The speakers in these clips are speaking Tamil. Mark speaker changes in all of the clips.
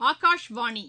Speaker 1: ஆகாஷ்வாணி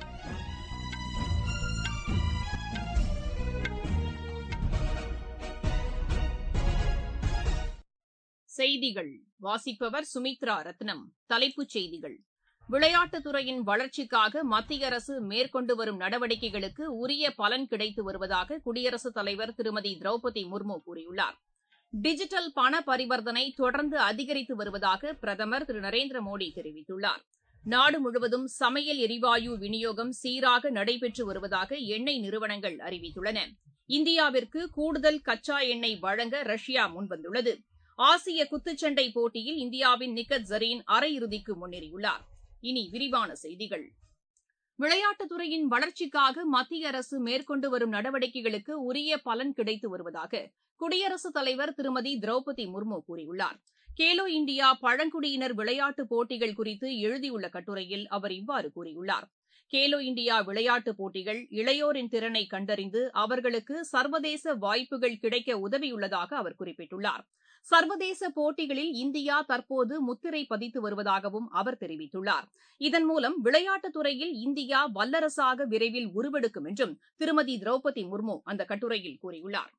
Speaker 1: செய்திகள் வாசிப்பவர் சுமித்ரா ரத்னம் தலைப்புச் செய்திகள் விளையாட்டுத் துறையின் வளர்ச்சிக்காக மத்திய அரசு மேற்கொண்டு வரும் நடவடிக்கைகளுக்கு உரிய பலன் கிடைத்து வருவதாக குடியரசுத் தலைவர் திருமதி திரௌபதி முர்மு கூறியுள்ளார் டிஜிட்டல் பண பரிவர்த்தனை தொடர்ந்து அதிகரித்து வருவதாக பிரதமர் திரு நரேந்திர மோடி தெரிவித்துள்ளார் நாடு முழுவதும் சமையல் எரிவாயு விநியோகம் சீராக நடைபெற்று வருவதாக எண்ணெய் நிறுவனங்கள் அறிவித்துள்ளன இந்தியாவிற்கு கூடுதல் கச்சா எண்ணெய் வழங்க ரஷ்யா முன்வந்துள்ளது ஆசிய குத்துச்சண்டை போட்டியில் இந்தியாவின் நிக்கத் ஜரீன் அரையிறுதிக்கு முன்னேறியுள்ளார் இனி விரிவான செய்திகள் விளையாட்டுத் துறையின் வளர்ச்சிக்காக மத்திய அரசு மேற்கொண்டு வரும் நடவடிக்கைகளுக்கு உரிய பலன் கிடைத்து வருவதாக குடியரசுத் தலைவர் திருமதி திரௌபதி முர்மு கூறியுள்ளார் கேலோ இந்தியா பழங்குடியினர் விளையாட்டுப் போட்டிகள் குறித்து எழுதியுள்ள கட்டுரையில் அவர் இவ்வாறு கூறியுள்ளார் கேலோ இந்தியா விளையாட்டுப் போட்டிகள் இளையோரின் திறனை கண்டறிந்து அவர்களுக்கு சர்வதேச வாய்ப்புகள் கிடைக்க உதவியுள்ளதாக அவர் குறிப்பிட்டுள்ளார் சர்வதேச போட்டிகளில் இந்தியா தற்போது முத்திரை பதித்து வருவதாகவும் அவர் தெரிவித்துள்ளார் இதன் மூலம் விளையாட்டுத் துறையில் இந்தியா வல்லரசாக விரைவில் உருவெடுக்கும் என்றும் திருமதி திரௌபதி முர்மு அந்த கட்டுரையில் கூறியுள்ளார்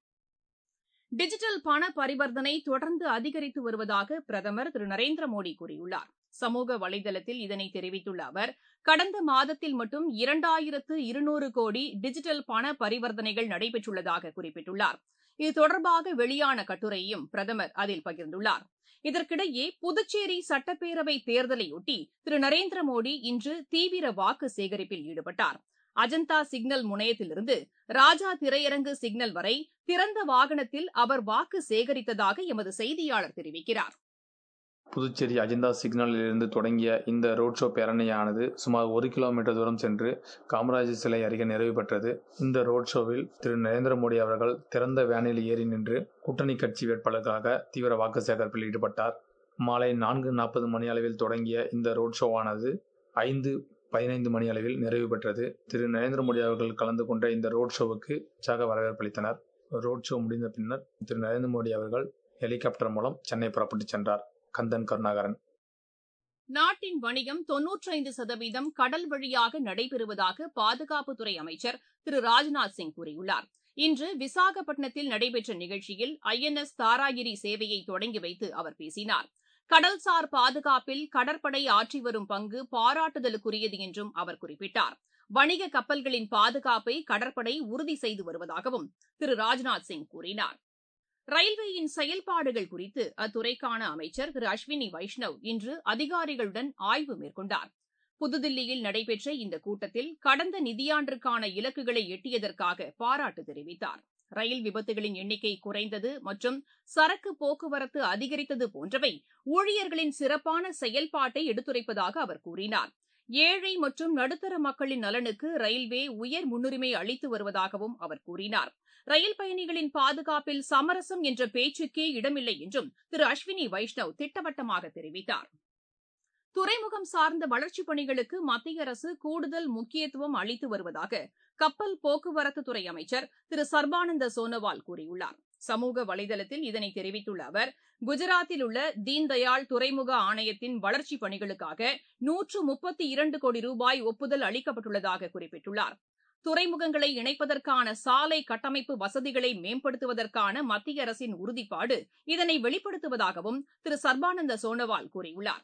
Speaker 1: டிஜிட்டல் பண பரிவர்த்தனை தொடர்ந்து அதிகரித்து வருவதாக பிரதமர் திரு நரேந்திர மோடி கூறியுள்ளார் சமூக வலைதளத்தில் இதனை தெரிவித்துள்ள அவர் கடந்த மாதத்தில் மட்டும் இரண்டாயிரத்து இருநூறு கோடி டிஜிட்டல் பண பரிவர்த்தனைகள் நடைபெற்றுள்ளதாக குறிப்பிட்டுள்ளார் இது தொடர்பாக வெளியான கட்டுரையையும் பிரதமர் அதில் பகிர்ந்துள்ளார் இதற்கிடையே புதுச்சேரி சட்டப்பேரவை தேர்தலையொட்டி திரு நரேந்திர மோடி இன்று தீவிர வாக்கு சேகரிப்பில் ஈடுபட்டார் அஜந்தா சிக்னல் முனையத்திலிருந்து ராஜா திரையரங்கு சிக்னல் வரை திறந்த வாகனத்தில் அவர் வாக்கு சேகரித்ததாக எமது செய்தியாளர் தெரிவிக்கிறார்
Speaker 2: புதுச்சேரி அஜந்தா சிக்னலில் இருந்து தொடங்கிய இந்த ரோட் ஷோ பேரணியானது சுமார் ஒரு கிலோமீட்டர் தூரம் சென்று காமராஜர் சிலை அருகே நிறைவு பெற்றது இந்த ரோட் ஷோவில் திரு நரேந்திர மோடி அவர்கள் திறந்த வேனில் ஏறி நின்று கூட்டணி கட்சி வேட்பாளருக்காக தீவிர வாக்கு சேகரிப்பில் ஈடுபட்டார் மாலை நான்கு நாற்பது மணி அளவில் தொடங்கிய இந்த ரோட் ஷோவானது ஐந்து பதினைந்து மணி அளவில் நிறைவு பெற்றது திரு நரேந்திர மோடி அவர்கள் கலந்து கொண்ட இந்த ரோட் ஷோவுக்கு உற்சாக வரவேற்பளித்தனர் ரோட் ஷோ முடிந்த பின்னர் திரு நரேந்திர மோடி அவர்கள் ஹெலிகாப்டர் மூலம் சென்னை புறப்பட்டு சென்றார் கந்தன் கருணாகரன்
Speaker 1: நாட்டின் வணிகம் தொன்னூற்றைந்து சதவீதம் கடல் வழியாக நடைபெறுவதாக பாதுகாப்புத்துறை அமைச்சர் திரு ராஜ்நாத் சிங் கூறியுள்ளார் இன்று விசாகப்பட்டினத்தில் நடைபெற்ற நிகழ்ச்சியில் ஐ என் எஸ் தாராகிரி சேவையை தொடங்கி வைத்து அவர் பேசினார் கடல்சார் பாதுகாப்பில் கடற்படை ஆற்றி வரும் பங்கு பாராட்டுதலுக்குரியது என்றும் அவர் குறிப்பிட்டார் வணிக கப்பல்களின் பாதுகாப்பை கடற்படை உறுதி செய்து வருவதாகவும் திரு ராஜ்நாத் சிங் கூறினார் ரயில்வேயின் செயல்பாடுகள் குறித்து அத்துறைக்கான அமைச்சர் திரு அஸ்வினி வைஷ்ணவ் இன்று அதிகாரிகளுடன் ஆய்வு மேற்கொண்டார் புதுதில்லியில் நடைபெற்ற இந்த கூட்டத்தில் கடந்த நிதியாண்டிற்கான இலக்குகளை எட்டியதற்காக பாராட்டு தெரிவித்தார் ரயில் விபத்துகளின் எண்ணிக்கை குறைந்தது மற்றும் சரக்கு போக்குவரத்து அதிகரித்தது போன்றவை ஊழியர்களின் சிறப்பான செயல்பாட்டை எடுத்துரைப்பதாக அவர் கூறினார் ஏழை மற்றும் நடுத்தர மக்களின் நலனுக்கு ரயில்வே உயர் முன்னுரிமை அளித்து வருவதாகவும் அவர் கூறினார் ரயில் பயணிகளின் பாதுகாப்பில் சமரசம் என்ற பேச்சுக்கே இடமில்லை என்றும் திரு அஸ்வினி வைஷ்ணவ் திட்டவட்டமாக தெரிவித்தார் துறைமுகம் சார்ந்த வளர்ச்சிப் பணிகளுக்கு மத்திய அரசு கூடுதல் முக்கியத்துவம் அளித்து வருவதாக கப்பல் போக்குவரத்துத்துறை அமைச்சர் திரு சர்பானந்த சோனோவால் கூறியுள்ளார் சமூக வலைதளத்தில் இதனை தெரிவித்துள்ள அவர் குஜராத்தில் உள்ள தீன்தயாள் துறைமுக ஆணையத்தின் வளர்ச்சிப் பணிகளுக்காக நூற்று முப்பத்தி இரண்டு கோடி ரூபாய் ஒப்புதல் அளிக்கப்பட்டுள்ளதாக குறிப்பிட்டுள்ளார் துறைமுகங்களை இணைப்பதற்கான சாலை கட்டமைப்பு வசதிகளை மேம்படுத்துவதற்கான மத்திய அரசின் உறுதிப்பாடு இதனை வெளிப்படுத்துவதாகவும் திரு சர்பானந்த சோனோவால் கூறியுள்ளார்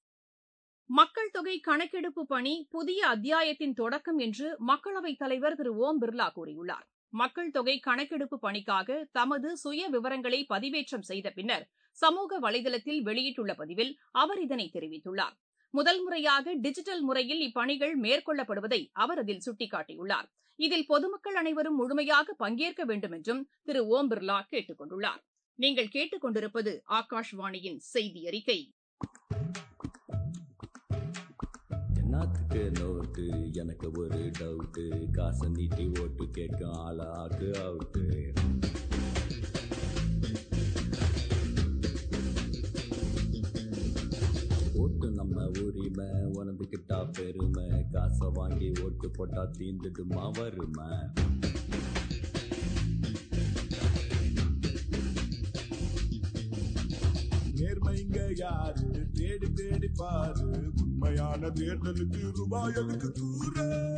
Speaker 1: மக்கள் தொகை கணக்கெடுப்பு பணி புதிய அத்தியாயத்தின் தொடக்கம் என்று மக்களவைத் தலைவர் திரு ஓம் பிர்லா கூறியுள்ளார் மக்கள் தொகை கணக்கெடுப்பு பணிக்காக தமது சுய விவரங்களை பதிவேற்றம் செய்த பின்னர் சமூக வலைதளத்தில் வெளியிட்டுள்ள பதிவில் அவர் இதனை தெரிவித்துள்ளார் முதல் முறையாக டிஜிட்டல் முறையில் இப்பணிகள் மேற்கொள்ளப்படுவதை அவர் அதில் சுட்டிக்காட்டியுள்ளார் இதில் பொதுமக்கள் அனைவரும் முழுமையாக பங்கேற்க வேண்டும் என்றும் திரு ஓம் பிர்லா கேட்டுக் கொண்டுள்ளார் நீங்கள் கேட்டுக் கொண்டிருப்பது ஆகாஷ்வாணியின் செய்தி அறிக்கை
Speaker 3: என்னத்துக்கு நோட்டு எனக்கு ஒரு டவுட்டு காசை நீட்டி ஓட்டு கேட்கும் ஆளாக்கு அவுட்டு ஓட்டு நம்ம உரிமை உணர்ந்துக்கிட்டா பெருமை காசை வாங்கி ஓட்டு போட்டா தீந்துடுமா வறுமை
Speaker 4: நேர்மைங்க யாரு தேடி தேடி பாரு உண்மையான தேர்தலுக்கு ரூபாய் எதுக்கு தூர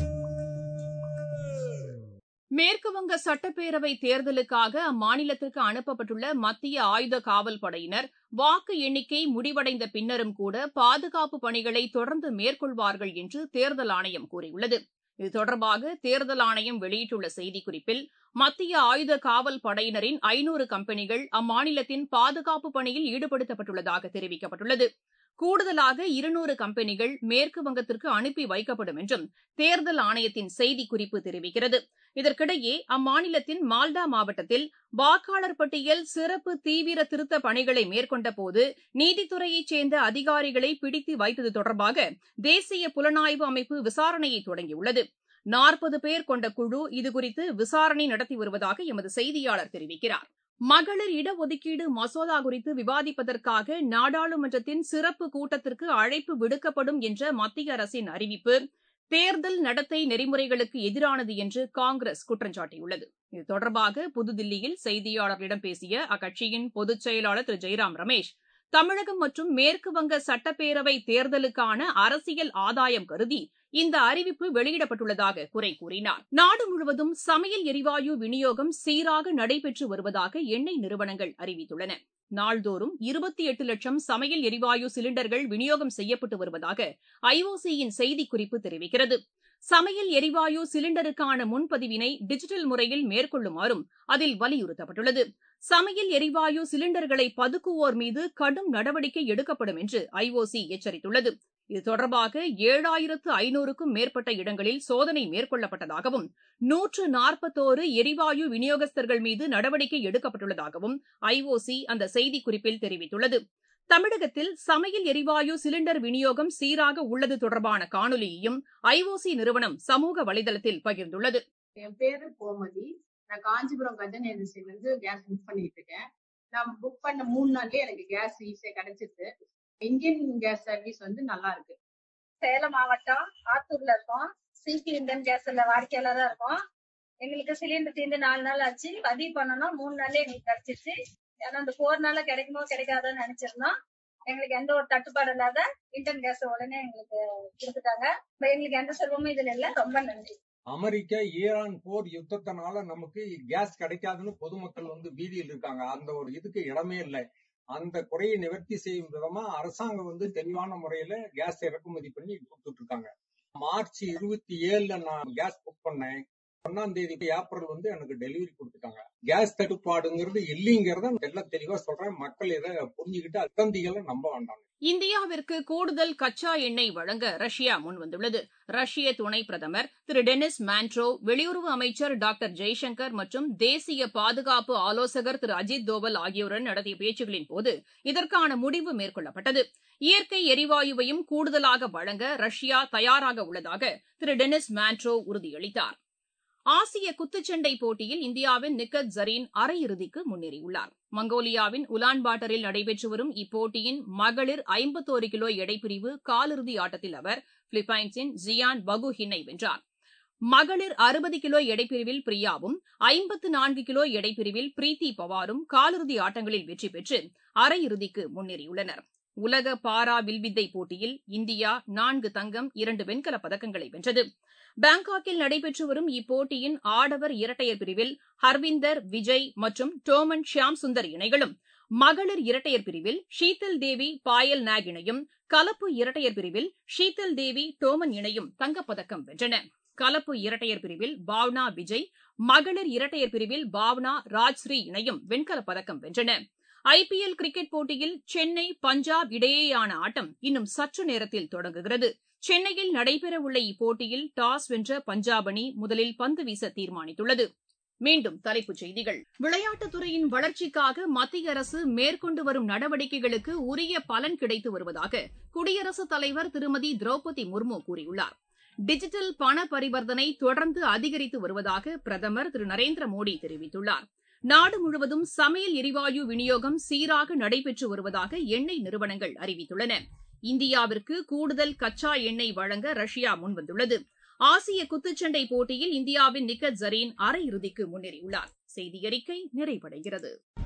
Speaker 1: மேற்குவங்க சட்டப்பேரவை தேர்தலுக்காக அம்மாநிலத்திற்கு அனுப்பப்பட்டுள்ள மத்திய ஆயுத காவல் படையினர் வாக்கு எண்ணிக்கை முடிவடைந்த பின்னரும் கூட பாதுகாப்பு பணிகளை தொடர்ந்து மேற்கொள்வார்கள் என்று தேர்தல் ஆணையம் கூறியுள்ளது இது தொடர்பாக தேர்தல் ஆணையம் வெளியிட்டுள்ள செய்திக்குறிப்பில் மத்திய ஆயுத காவல் படையினரின் ஐநூறு கம்பெனிகள் அம்மாநிலத்தின் பாதுகாப்பு பணியில் ஈடுபடுத்தப்பட்டுள்ளதாக தெரிவிக்கப்பட்டுள்ளது கூடுதலாக இருநூறு கம்பெனிகள் மேற்கு வங்கத்திற்கு அனுப்பி வைக்கப்படும் என்றும் தேர்தல் ஆணையத்தின் செய்திக்குறிப்பு தெரிவிக்கிறது இதற்கிடையே அம்மாநிலத்தின் மால்டா மாவட்டத்தில் வாக்காளர் பட்டியல் சிறப்பு தீவிர திருத்த பணிகளை மேற்கொண்ட போது நீதித்துறையைச் சேர்ந்த அதிகாரிகளை பிடித்து வைத்தது தொடர்பாக தேசிய புலனாய்வு அமைப்பு விசாரணையை தொடங்கியுள்ளது நாற்பது பேர் கொண்ட குழு இதுகுறித்து விசாரணை நடத்தி வருவதாக எமது செய்தியாளர் தெரிவிக்கிறார் மகளிர் இடஒதுக்கீடு மசோதா குறித்து விவாதிப்பதற்காக நாடாளுமன்றத்தின் சிறப்பு கூட்டத்திற்கு அழைப்பு விடுக்கப்படும் என்ற மத்திய அரசின் அறிவிப்பு தேர்தல் நடத்தை நெறிமுறைகளுக்கு எதிரானது என்று காங்கிரஸ் குற்றம் சாட்டியுள்ளது இது தொடர்பாக புதுதில்லியில் செய்தியாளர்களிடம் பேசிய அக்கட்சியின் பொதுச் செயலாளர் திரு ஜெய்ராம் ரமேஷ் தமிழகம் மற்றும் மேற்குவங்க சட்டப்பேரவை தேர்தலுக்கான அரசியல் ஆதாயம் கருதி இந்த அறிவிப்பு வெளியிடப்பட்டுள்ளதாக குறை கூறினார் நாடு முழுவதும் சமையல் எரிவாயு விநியோகம் சீராக நடைபெற்று வருவதாக எண்ணெய் நிறுவனங்கள் அறிவித்துள்ளன நாள்தோறும் இருபத்தி எட்டு லட்சம் சமையல் எரிவாயு சிலிண்டர்கள் விநியோகம் செய்யப்பட்டு வருவதாக ஐஓசியின் செய்திக்குறிப்பு தெரிவிக்கிறது சமையல் எரிவாயு சிலிண்டருக்கான முன்பதிவினை டிஜிட்டல் முறையில் மேற்கொள்ளுமாறும் அதில் வலியுறுத்தப்பட்டுள்ளது சமையல் எரிவாயு சிலிண்டர்களை பதுக்குவோர் மீது கடும் நடவடிக்கை எடுக்கப்படும் என்று ஐஓசி எச்சரித்துள்ளது இது தொடர்பாக ஏழாயிரத்து ஐநூறுக்கும் மேற்பட்ட இடங்களில் சோதனை மேற்கொள்ளப்பட்டதாகவும் நூற்று நாற்பத்தோரு எரிவாயு விநியோகஸ்தர்கள் மீது நடவடிக்கை எடுக்கப்பட்டுள்ளதாகவும் ஐஓசி அந்த செய்திக்குறிப்பில் தெரிவித்துள்ளது தமிழகத்தில் சமையல் எரிவாயு சிலிண்டர் விநியோகம் சீராக உள்ளது தொடர்பான காணொலியையும் ஐஓசி நிறுவனம் சமூக வலைதளத்தில் பகிர்ந்துள்ளது
Speaker 5: என் பேரு கோமதி நான் காஞ்சிபுரம் கஜன் ஏஜென்சில இருந்து கேஸ் புக் பண்ணிட்டு இருக்கேன் நான் புக் பண்ண மூணு நாள்லயே எனக்கு கேஸ் ஈஸியா கிடைச்சிருது இந்தியன் கேஸ் சர்வீஸ் வந்து நல்லா இருக்கு
Speaker 6: சேலம் மாவட்டம் ஆத்தூர்ல இருக்கோம் சிபி இந்தியன் கேஸ்ல வாடிக்கையாளரா இருக்கோம் எங்களுக்கு சிலிண்டர் தீர்ந்து நாலு நாள் ஆச்சு பதிவு பண்ணணும் மூணு நாள்ல எங்களுக்கு கிடைச்சிருச்சு ஏன்னா இந்த போர் நாள்ல கிடைக்குமோ கிடைக்காதோன்னு நினைச்சிருந்தோம் எங்களுக்கு எந்த ஒரு தட்டுப்பாடு இல்லாத இந்தியன் கேஸ் உடனே எங்களுக்கு கொடுத்துட்டாங்க இப்ப எங்களுக்கு எந்த செல்வமும் இதுல இல்ல ரொம்ப நன்றி
Speaker 7: அமெரிக்கா ஈரான் போர் யுத்தத்தினால நமக்கு கேஸ் கிடைக்காதுன்னு பொதுமக்கள் வந்து வீதியில் இருக்காங்க அந்த ஒரு இதுக்கு இடமே இல்லை அந்த குறையை நிவர்த்தி செய்யும் விதமா அரசாங்கம் வந்து தெளிவான முறையில கேஸ் இறக்குமதி பண்ணி கொடுத்துட்டு இருக்காங்க மார்ச் இருபத்தி ஏழுல நான் கேஸ் புக் பண்ணேன் ஒன்னாம் தேதி ஏப்ரல் வந்து எனக்கு டெலிவரி கொடுத்துட்டாங்க கேஸ் தட்டுப்பாடுங்கிறது இல்லைங்கிறத எல்லாம் தெளிவா சொல்றேன் மக்கள் இதை புரிஞ்சுக்கிட்டு அத்தந்திகளை நம்ப வேண்டாம்
Speaker 1: இந்தியாவிற்கு கூடுதல் கச்சா எண்ணெய் வழங்க ரஷ்யா முன்வந்துள்ளது ரஷ்ய துணை பிரதமர் திரு டெனிஸ் மான்ட்ரோ வெளியுறவு அமைச்சர் டாக்டர் ஜெய்சங்கர் மற்றும் தேசிய பாதுகாப்பு ஆலோசகர் திரு அஜித் தோவல் ஆகியோருடன் நடத்திய பேச்சுகளின் போது இதற்கான முடிவு மேற்கொள்ளப்பட்டது இயற்கை எரிவாயுவையும் கூடுதலாக வழங்க ரஷ்யா தயாராக உள்ளதாக திரு டெனிஸ் மான்ட்ரோ உறுதியளித்தார் ஆசிய குத்துச்சண்டை போட்டியில் இந்தியாவின் நிக்கத் ஜரீன் அரையிறுதிக்கு முன்னேறியுள்ளார் மங்கோலியாவின் உலான்பாட்டரில் நடைபெற்று வரும் இப்போட்டியின் மகளிர் ஐம்பத்தோரு கிலோ எடைப்பிரிவு காலிறுதி ஆட்டத்தில் அவர் பிலிப்பைன்ஸின் ஜியான் பகுஹினை வென்றார் மகளிர் அறுபது கிலோ எடைப்பிரிவில் பிரியாவும் ஐம்பத்து நான்கு கிலோ எடைப்பிரிவில் பிரீத்தி பவாரும் காலிறுதி ஆட்டங்களில் வெற்றி பெற்று அரையிறுதிக்கு முன்னேறியுள்ளனர் உலக பாரா வில்வித்தை போட்டியில் இந்தியா நான்கு தங்கம் இரண்டு வெண்கலப் பதக்கங்களை வென்றது பாங்காக்கில் நடைபெற்று வரும் இப்போட்டியின் ஆடவர் இரட்டையர் பிரிவில் ஹர்விந்தர் விஜய் மற்றும் டோமன் ஷியாம் சுந்தர் இணைகளும் மகளிர் இரட்டையர் பிரிவில் ஷீதல் தேவி பாயல் நாக் இணையும் கலப்பு இரட்டையர் பிரிவில் ஷீதல் தேவி டோமன் இணையும் தங்கப்பதக்கம் வென்றன கலப்பு இரட்டையர் பிரிவில் பாவ்னா விஜய் மகளிர் இரட்டையர் பிரிவில் பாவ்னா ராஜ்ஸ்ரீ இணையும் வெண்கலப் பதக்கம் வென்றன ஐபிஎல் கிரிக்கெட் போட்டியில் சென்னை பஞ்சாப் இடையேயான ஆட்டம் இன்னும் சற்று நேரத்தில் தொடங்குகிறது சென்னையில் நடைபெறவுள்ள இப்போட்டியில் டாஸ் வென்ற பஞ்சாப் அணி முதலில் பந்து வீச தீர்மானித்துள்ளது மீண்டும் தலைப்புச் செய்திகள் விளையாட்டுத்துறையின் வளர்ச்சிக்காக மத்திய அரசு மேற்கொண்டு வரும் நடவடிக்கைகளுக்கு உரிய பலன் கிடைத்து வருவதாக குடியரசுத் தலைவர் திருமதி திரௌபதி முர்மு கூறியுள்ளார் டிஜிட்டல் பண பரிவர்த்தனை தொடர்ந்து அதிகரித்து வருவதாக பிரதமர் திரு நரேந்திர மோடி தெரிவித்துள்ளார் நாடு முழுவதும் சமையல் எரிவாயு விநியோகம் சீராக நடைபெற்று வருவதாக எண்ணெய் நிறுவனங்கள் அறிவித்துள்ளன இந்தியாவிற்கு கூடுதல் கச்சா எண்ணெய் வழங்க ரஷ்யா முன்வந்துள்ளது ஆசிய குத்துச்சண்டை போட்டியில் இந்தியாவின் நிக்கத் ஜரீன் அரையிறுதிக்கு முன்னேறியுள்ளார் செய்தியறிக்கை நிறைவடைகிறது